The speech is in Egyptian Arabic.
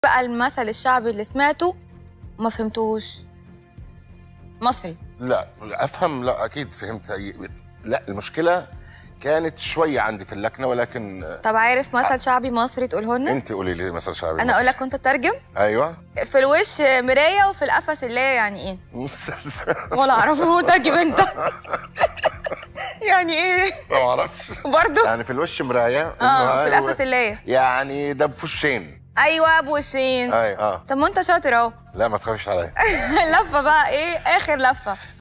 بقى المثل الشعبي اللي سمعته وما فهمتوش مصري لا افهم لا اكيد فهمت لا المشكله كانت شويه عندي في اللكنه ولكن طب عارف مثل شعبي مصري تقوله لنا انت قولي لي مثل شعبي انا اقول لك وانت تترجم ايوه في الوش مرايه وفي القفص اللي هي يعني ايه ولا اعرفه ترجم انت يعني ايه ما اعرفش برضه يعني في الوش مرايه اه في القفص اللي هي يعني ده بفشين ايوه بوشين اي اه طب ما انت شاطر اهو لا ما تخافيش عليا لفه بقى ايه اخر لفه